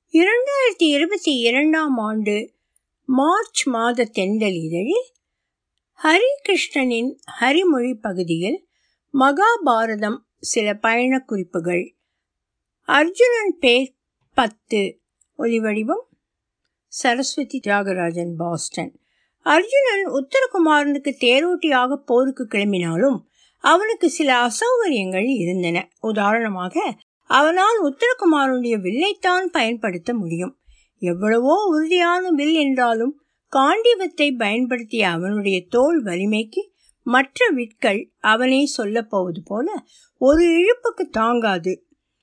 இரண்டாயிரத்தி இருபத்தி இரண்டாம் ஆண்டு மார்ச் மாத தென்றல் இதழில் ஹரிகிருஷ்ணனின் ஹரிமொழி பகுதியில் மகாபாரதம் சில பயணக் குறிப்புகள் அர்ஜுனன் பேர் பத்து ஒலிவடிவம் சரஸ்வதி தியாகராஜன் பாஸ்டன் அர்ஜுனன் உத்தரகுமாரனுக்கு தேரோட்டியாக போருக்கு கிளம்பினாலும் அவனுக்கு சில அசௌகரியங்கள் இருந்தன உதாரணமாக அவனால் உத்தரகுமாரனுடைய வில்லைத்தான் பயன்படுத்த முடியும் எவ்வளவோ உறுதியான வில் என்றாலும் காண்டிவத்தை பயன்படுத்திய அவனுடைய தோல் வலிமைக்கு மற்ற விற்கள் அவனே சொல்லப் போவது போல ஒரு இழுப்புக்கு தாங்காது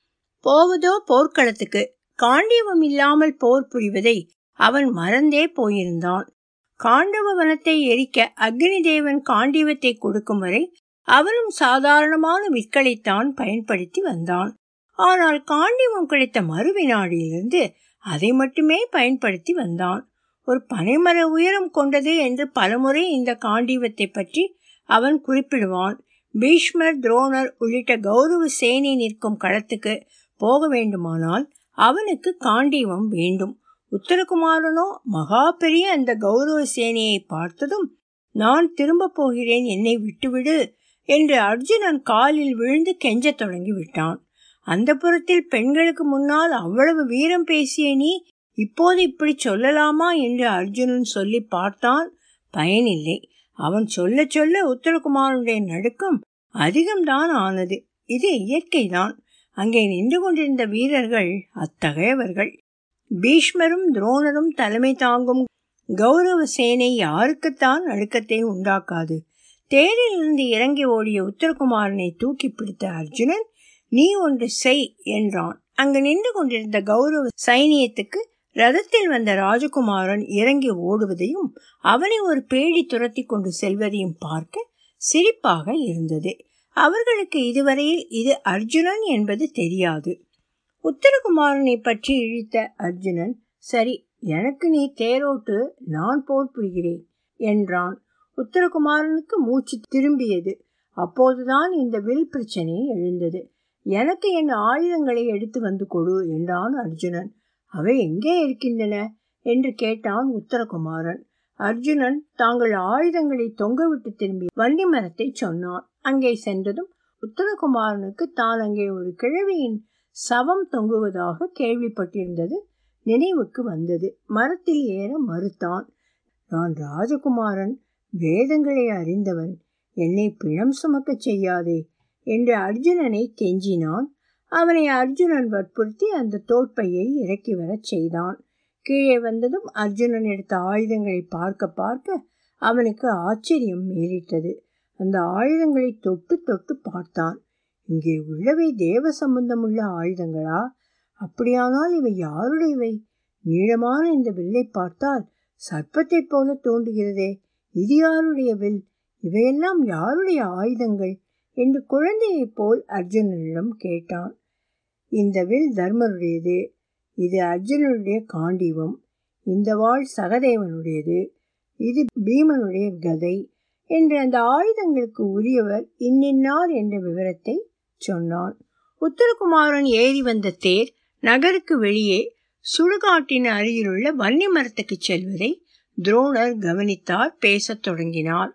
போவதோ போர்க்களத்துக்கு காண்டிவம் இல்லாமல் போர் புரிவதை அவன் மறந்தே போயிருந்தான் காண்டவ வனத்தை எரிக்க அக்னி தேவன் காண்டிவத்தை கொடுக்கும் வரை அவனும் சாதாரணமான விற்களைத்தான் பயன்படுத்தி வந்தான் ஆனால் காண்டிவம் கிடைத்த மறுவினாடியிலிருந்து அதை மட்டுமே பயன்படுத்தி வந்தான் ஒரு பனைமர உயரம் கொண்டது என்று பலமுறை இந்த காண்டிவத்தை பற்றி அவன் குறிப்பிடுவான் பீஷ்மர் துரோணர் உள்ளிட்ட கௌரவ சேனை நிற்கும் களத்துக்கு போக வேண்டுமானால் அவனுக்கு காண்டீவம் வேண்டும் உத்தரகுமாரனோ மகா பெரிய அந்த கௌரவ சேனையை பார்த்ததும் நான் திரும்ப போகிறேன் என்னை விட்டுவிடு என்று அர்ஜுனன் காலில் விழுந்து கெஞ்சத் தொடங்கி விட்டான் அந்த புறத்தில் பெண்களுக்கு முன்னால் அவ்வளவு வீரம் பேசிய நீ இப்போது இப்படி சொல்லலாமா என்று அர்ஜுனன் சொல்லி பார்த்தான் பயனில்லை அவன் சொல்ல சொல்ல உத்தரகுமாரனுடைய நடுக்கம் அதிகம்தான் ஆனது இது இயற்கைதான் அங்கே நின்று கொண்டிருந்த வீரர்கள் அத்தகையவர்கள் பீஷ்மரும் துரோணரும் தலைமை தாங்கும் கௌரவ சேனை யாருக்குத்தான் நடுக்கத்தை உண்டாக்காது தேரிலிருந்து இறங்கி ஓடிய உத்தரகுமாரனை தூக்கி பிடித்த அர்ஜுனன் நீ ஒன்று செய் என்றான் அங்கு நின்று கொண்டிருந்த கௌரவ சைனியத்துக்கு ரதத்தில் வந்த ராஜகுமாரன் இறங்கி ஓடுவதையும் அவனை ஒரு பேடி துரத்தி கொண்டு செல்வதையும் பார்க்க சிரிப்பாக இருந்தது அவர்களுக்கு இதுவரையில் இது அர்ஜுனன் என்பது தெரியாது உத்தரகுமாரனை பற்றி இழித்த அர்ஜுனன் சரி எனக்கு நீ தேரோட்டு நான் போர் புரிகிறேன் என்றான் உத்தரகுமாரனுக்கு மூச்சு திரும்பியது அப்போதுதான் இந்த வில் பிரச்சனை எழுந்தது எனக்கு என் ஆயுதங்களை எடுத்து வந்து கொடு என்றான் அர்ஜுனன் அவை எங்கே இருக்கின்றன என்று கேட்டான் உத்தரகுமாரன் அர்ஜுனன் தாங்கள் ஆயுதங்களை தொங்கவிட்டு திரும்பி வண்டி மரத்தை சொன்னான் அங்கே சென்றதும் உத்தரகுமாரனுக்கு தான் அங்கே ஒரு கிழவியின் சவம் தொங்குவதாக கேள்விப்பட்டிருந்தது நினைவுக்கு வந்தது மரத்தில் ஏற மறுத்தான் நான் ராஜகுமாரன் வேதங்களை அறிந்தவன் என்னை பிணம் சுமக்க செய்யாதே என்று அர்ஜுனனை கெஞ்சினான் அவனை அர்ஜுனன் வற்புறுத்தி அந்த தோற்பையை இறக்கி வரச் செய்தான் கீழே வந்ததும் அர்ஜுனன் எடுத்த ஆயுதங்களை பார்க்க பார்க்க அவனுக்கு ஆச்சரியம் மேலிட்டது அந்த ஆயுதங்களை தொட்டு தொட்டு பார்த்தான் இங்கே உள்ளவை தேவ சம்பந்தமுள்ள ஆயுதங்களா அப்படியானால் இவை யாருடையவை நீளமான இந்த வில்லை பார்த்தால் சர்ப்பத்தைப் போல தோன்றுகிறதே இது யாருடைய வில் இவையெல்லாம் யாருடைய ஆயுதங்கள் என்று குழந்தையைப் போல் அர்ஜுனனிடம் கேட்டான் இந்த வில் தர்மருடையது இது அர்ஜுனனுடைய காண்டீவம் இந்த வாழ் சகதேவனுடையது இது பீமனுடைய கதை என்று அந்த ஆயுதங்களுக்கு உரியவர் இன்னின்னார் என்ற விவரத்தை சொன்னான் உத்தரகுமாரன் ஏறி வந்த தேர் நகருக்கு வெளியே சுடுகாட்டின் அருகிலுள்ள வன்னி மரத்துக்கு செல்வதை துரோணர் கவனித்தார் பேசத் தொடங்கினார்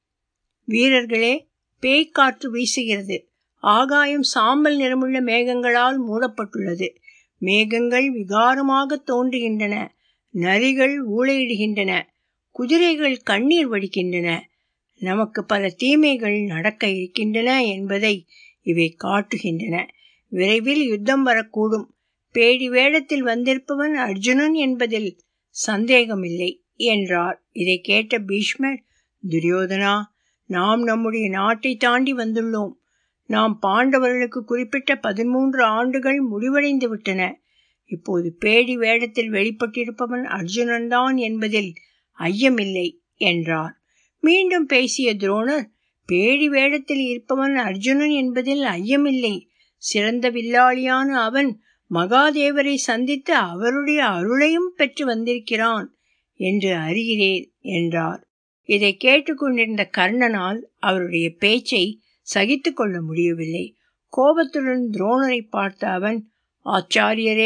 வீரர்களே பேய்க்காற்று வீசுகிறது ஆகாயம் சாம்பல் நிறமுள்ள மேகங்களால் மூடப்பட்டுள்ளது மேகங்கள் விகாரமாக தோன்றுகின்றன நரிகள் ஊழையிடுகின்றன குதிரைகள் கண்ணீர் வடிக்கின்றன நமக்கு பல தீமைகள் நடக்க இருக்கின்றன என்பதை இவை காட்டுகின்றன விரைவில் யுத்தம் வரக்கூடும் பேடி வேடத்தில் வந்திருப்பவன் அர்ஜுனன் என்பதில் சந்தேகமில்லை என்றார் இதை கேட்ட பீஷ்மர் துரியோதனா நாம் நம்முடைய நாட்டை தாண்டி வந்துள்ளோம் நாம் பாண்டவர்களுக்கு குறிப்பிட்ட பதிமூன்று ஆண்டுகள் முடிவடைந்து விட்டன இப்போது பேடி வேடத்தில் வெளிப்பட்டிருப்பவன் அர்ஜுனன் தான் என்பதில் ஐயமில்லை என்றார் மீண்டும் பேசிய துரோணர் பேடி வேடத்தில் இருப்பவன் அர்ஜுனன் என்பதில் ஐயமில்லை சிறந்த வில்லாளியான அவன் மகாதேவரை சந்தித்து அவருடைய அருளையும் பெற்று வந்திருக்கிறான் என்று அறிகிறேன் என்றார் இதை கேட்டுக்கொண்டிருந்த கர்ணனால் அவருடைய பேச்சை சகித்து கொள்ள முடியவில்லை கோபத்துடன் துரோணரை பார்த்த அவன் ஆச்சாரியரே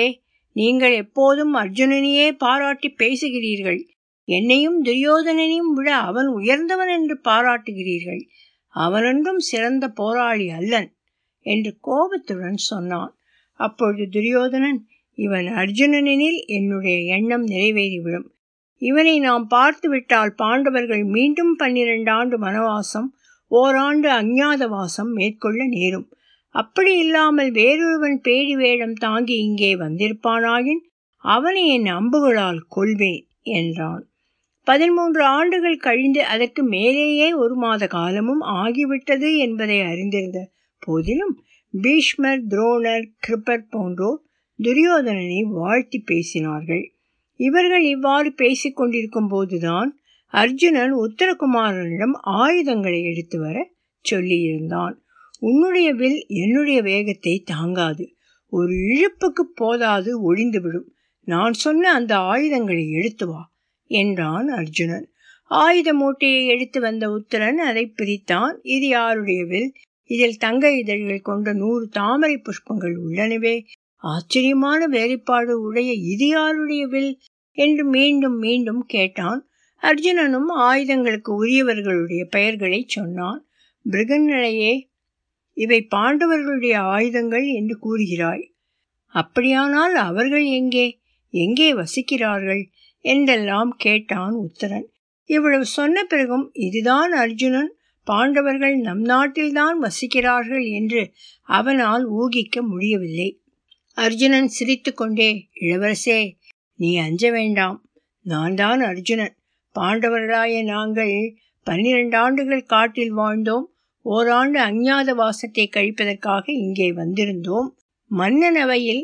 நீங்கள் எப்போதும் அர்ஜுனனையே பாராட்டி பேசுகிறீர்கள் என்னையும் துரியோதனனையும் விட அவன் உயர்ந்தவன் என்று பாராட்டுகிறீர்கள் அவனொன்றும் சிறந்த போராளி அல்லன் என்று கோபத்துடன் சொன்னான் அப்பொழுது துரியோதனன் இவன் அர்ஜுனனெனில் என்னுடைய எண்ணம் நிறைவேறிவிடும் இவனை நாம் பார்த்துவிட்டால் பாண்டவர்கள் மீண்டும் பன்னிரண்டு ஆண்டு வனவாசம் ஓராண்டு அஞ்ஞாதவாசம் மேற்கொள்ள நேரும் அப்படி இல்லாமல் வேறொருவன் பேடி வேடம் தாங்கி இங்கே வந்திருப்பானாயின் அவனை என் அம்புகளால் கொள்வேன் என்றான் பதிமூன்று ஆண்டுகள் கழிந்து அதற்கு மேலேயே ஒரு மாத காலமும் ஆகிவிட்டது என்பதை அறிந்திருந்த போதிலும் பீஷ்மர் துரோணர் கிருப்பர் போன்றோர் துரியோதனனை வாழ்த்தி பேசினார்கள் இவர்கள் இவ்வாறு பேசிக் கொண்டிருக்கும் போதுதான் அர்ஜுனன் உத்தரகுமாரனிடம் ஆயுதங்களை எடுத்து வர சொல்லியிருந்தான் உன்னுடைய வில் என்னுடைய வேகத்தை தாங்காது ஒரு இழுப்புக்கு போதாது ஒழிந்துவிடும் நான் சொன்ன அந்த ஆயுதங்களை எடுத்து வா என்றான் அர்ஜுனன் ஆயுத மூட்டையை எடுத்து வந்த உத்தரன் அதை பிரித்தான் இது யாருடைய வில் இதில் தங்க இதழ்கள் கொண்ட நூறு தாமரை புஷ்பங்கள் உள்ளனவே ஆச்சரியமான வேலைப்பாடு உடைய இது யாருடைய வில் என்று மீண்டும் மீண்டும் கேட்டான் அர்ஜுனனும் ஆயுதங்களுக்கு உரியவர்களுடைய பெயர்களை சொன்னான் பிருகநிலையே இவை பாண்டவர்களுடைய ஆயுதங்கள் என்று கூறுகிறாய் அப்படியானால் அவர்கள் எங்கே எங்கே வசிக்கிறார்கள் என்றெல்லாம் கேட்டான் உத்தரன் இவ்வளவு சொன்ன பிறகும் இதுதான் அர்ஜுனன் பாண்டவர்கள் நம் நாட்டில்தான் வசிக்கிறார்கள் என்று அவனால் ஊகிக்க முடியவில்லை அர்ஜுனன் சிரித்து கொண்டே இளவரசே நீ அஞ்ச வேண்டாம் நான் தான் அர்ஜுனன் பாண்டவர்களாய நாங்கள் பன்னிரண்டு ஆண்டுகள் காட்டில் வாழ்ந்தோம் ஓராண்டு அஞ்ஞாத வாசத்தை கழிப்பதற்காக இங்கே வந்திருந்தோம் மன்னன் அவையில்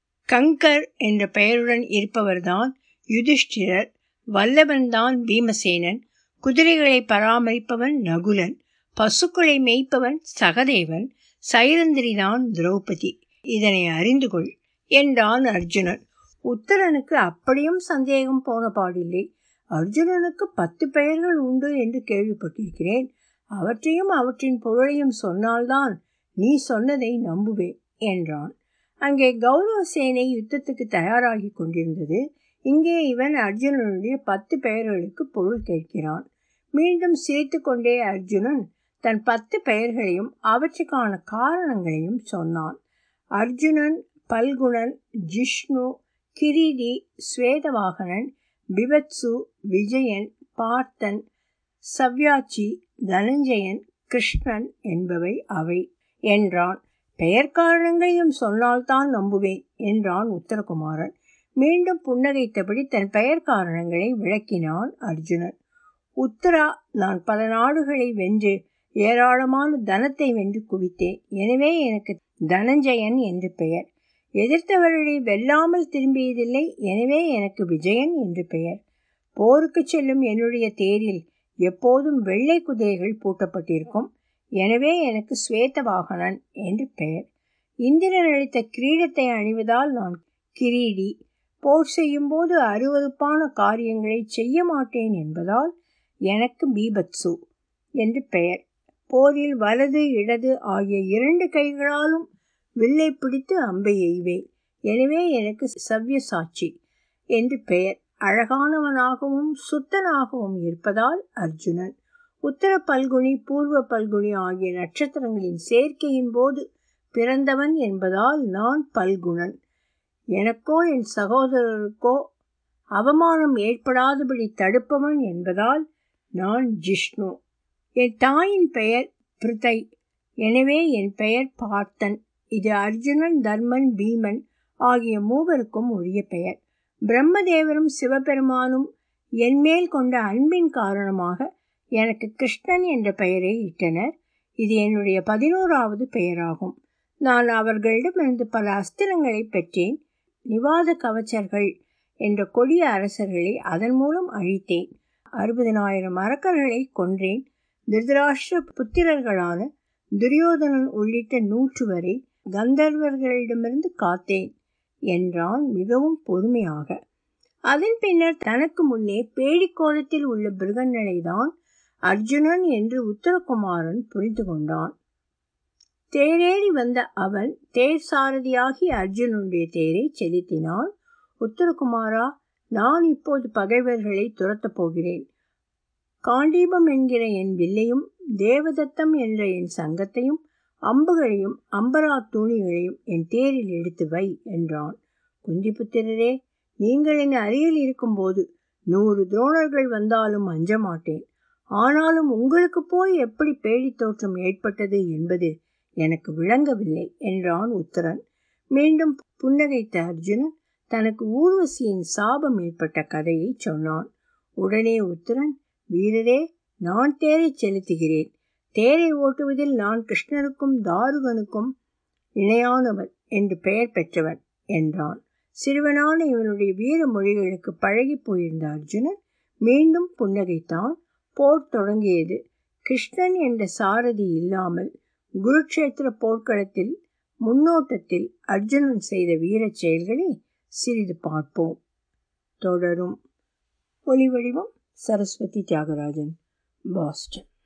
கங்கர் என்ற பெயருடன் இருப்பவர்தான் யுதிஷ்டிரர் வல்லவன்தான் பீமசேனன் குதிரைகளை பராமரிப்பவன் நகுலன் பசுக்களை மேய்ப்பவன் சகதேவன் சைரந்திரிதான் திரௌபதி இதனை அறிந்து கொள் என்றான் அர்ஜுனன் உத்தரனுக்கு அப்படியும் சந்தேகம் போன பாடில்லை அர்ஜுனனுக்கு பத்து பெயர்கள் உண்டு என்று கேள்விப்பட்டிருக்கிறேன் அவற்றையும் அவற்றின் பொருளையும் சொன்னால்தான் நீ சொன்னதை நம்புவேன் என்றான் அங்கே கௌரவ சேனை யுத்தத்துக்கு தயாராகி கொண்டிருந்தது இங்கே இவன் அர்ஜுனனுடைய பத்து பெயர்களுக்கு பொருள் கேட்கிறான் மீண்டும் சிரித்து கொண்டே அர்ஜுனன் தன் பத்து பெயர்களையும் அவற்றுக்கான காரணங்களையும் சொன்னான் அர்ஜுனன் பல்குணன் ஜிஷ்ணு கிரீடி ஸ்வேதவாகனன் பிபத்சு விஜயன் பார்த்தன் சவ்யாச்சி தனஞ்சயன் கிருஷ்ணன் என்பவை அவை என்றான் பெயர் காரணங்களையும் சொன்னால்தான் நம்புவேன் என்றான் உத்தரகுமாரன் மீண்டும் புன்னகைத்தபடி தன் பெயர் காரணங்களை விளக்கினான் அர்ஜுனன் உத்தரா நான் பல நாடுகளை வென்று ஏராளமான தனத்தை வென்று குவித்தேன் எனவே எனக்கு தனஞ்சயன் என்று பெயர் எதிர்த்தவர்களை வெல்லாமல் திரும்பியதில்லை எனவே எனக்கு விஜயன் என்று பெயர் போருக்கு செல்லும் என்னுடைய தேரில் எப்போதும் வெள்ளை குதிரைகள் பூட்டப்பட்டிருக்கும் எனவே எனக்கு ஸ்வேதவாகனன் என்று பெயர் இந்திரன் அளித்த கிரீடத்தை அணிவதால் நான் கிரீடி போர் செய்யும் போது அருவறுப்பான காரியங்களை செய்ய மாட்டேன் என்பதால் எனக்கு பீபத்சு என்று பெயர் போரில் வலது இடது ஆகிய இரண்டு கைகளாலும் வில்லை பிடித்து அம்பை எய்வேன் எனவே எனக்கு சவ்யசாட்சி என்று பெயர் அழகானவனாகவும் சுத்தனாகவும் இருப்பதால் அர்ஜுனன் உத்தர பல்குனி பூர்வ பல்குனி ஆகிய நட்சத்திரங்களின் சேர்க்கையின் போது பிறந்தவன் என்பதால் நான் பல்குணன் எனக்கோ என் சகோதரருக்கோ அவமானம் ஏற்படாதபடி தடுப்பவன் என்பதால் நான் ஜிஷ்ணு என் தாயின் பெயர் பிருதை எனவே என் பெயர் பார்த்தன் இது அர்ஜுனன் தர்மன் பீமன் ஆகிய மூவருக்கும் உரிய பெயர் பிரம்மதேவரும் சிவபெருமானும் என்மேல் கொண்ட அன்பின் காரணமாக எனக்கு கிருஷ்ணன் என்ற பெயரை இட்டனர் இது என்னுடைய பதினோராவது பெயராகும் நான் அவர்களிடமிருந்து பல அஸ்திரங்களை பெற்றேன் நிவாத கவச்சர்கள் என்ற கொடிய அரசர்களை அதன் மூலம் அழித்தேன் அறுபதினாயிரம் அரக்கர்களை கொன்றேன் திருதராஷ்டிர புத்திரர்களான துரியோதனன் உள்ளிட்ட நூற்று வரை கந்தர்வர்களிடமிருந்து காத்தேன் என்றான் மிகவும் பொறுமையாக அதன் பின்னர் தனக்கு முன்னே பேடிக்கோலத்தில் உள்ள பிருகநிலைதான் அர்ஜுனன் என்று உத்தரகுமாரன் புரிந்து கொண்டான் தேரேறி வந்த அவன் தேர் சாரதியாகி அர்ஜுனுடைய தேரை செலுத்தினான் உத்தரகுமாரா நான் இப்போது பகைவர்களை துரத்தப் போகிறேன் காண்டீபம் என்கிற என் வில்லையும் தேவதத்தம் என்ற என் சங்கத்தையும் அம்புகளையும் அம்பரா தூணிகளையும் என் தேரில் எடுத்து வை என்றான் குந்திபுத்திரரே நீங்கள் என் அருகில் இருக்கும்போது நூறு துரோணர்கள் வந்தாலும் அஞ்ச மாட்டேன் ஆனாலும் உங்களுக்கு போய் எப்படி பேடி தோற்றம் ஏற்பட்டது என்பது எனக்கு விளங்கவில்லை என்றான் உத்தரன் மீண்டும் புன்னகைத்த அர்ஜுனன் தனக்கு ஊர்வசியின் சாபம் ஏற்பட்ட கதையை சொன்னான் உடனே உத்தரன் வீரரே நான் தேரை செலுத்துகிறேன் தேரை ஓட்டுவதில் நான் கிருஷ்ணனுக்கும் தாருகனுக்கும் இணையானவன் என்று பெயர் பெற்றவன் என்றான் சிறுவனான இவனுடைய வீர மொழிகளுக்கு பழகி போயிருந்த அர்ஜுனன் மீண்டும் புன்னகைத்தான் போர் தொடங்கியது கிருஷ்ணன் என்ற சாரதி இல்லாமல் குருட்சேத்திர போர்க்களத்தில் முன்னோட்டத்தில் அர்ஜுனன் செய்த வீரச் செயல்களை சிறிது பார்ப்போம் தொடரும் ஒலி வடிவம் சரஸ்வதி தியாகராஜன் பாஸ்டன்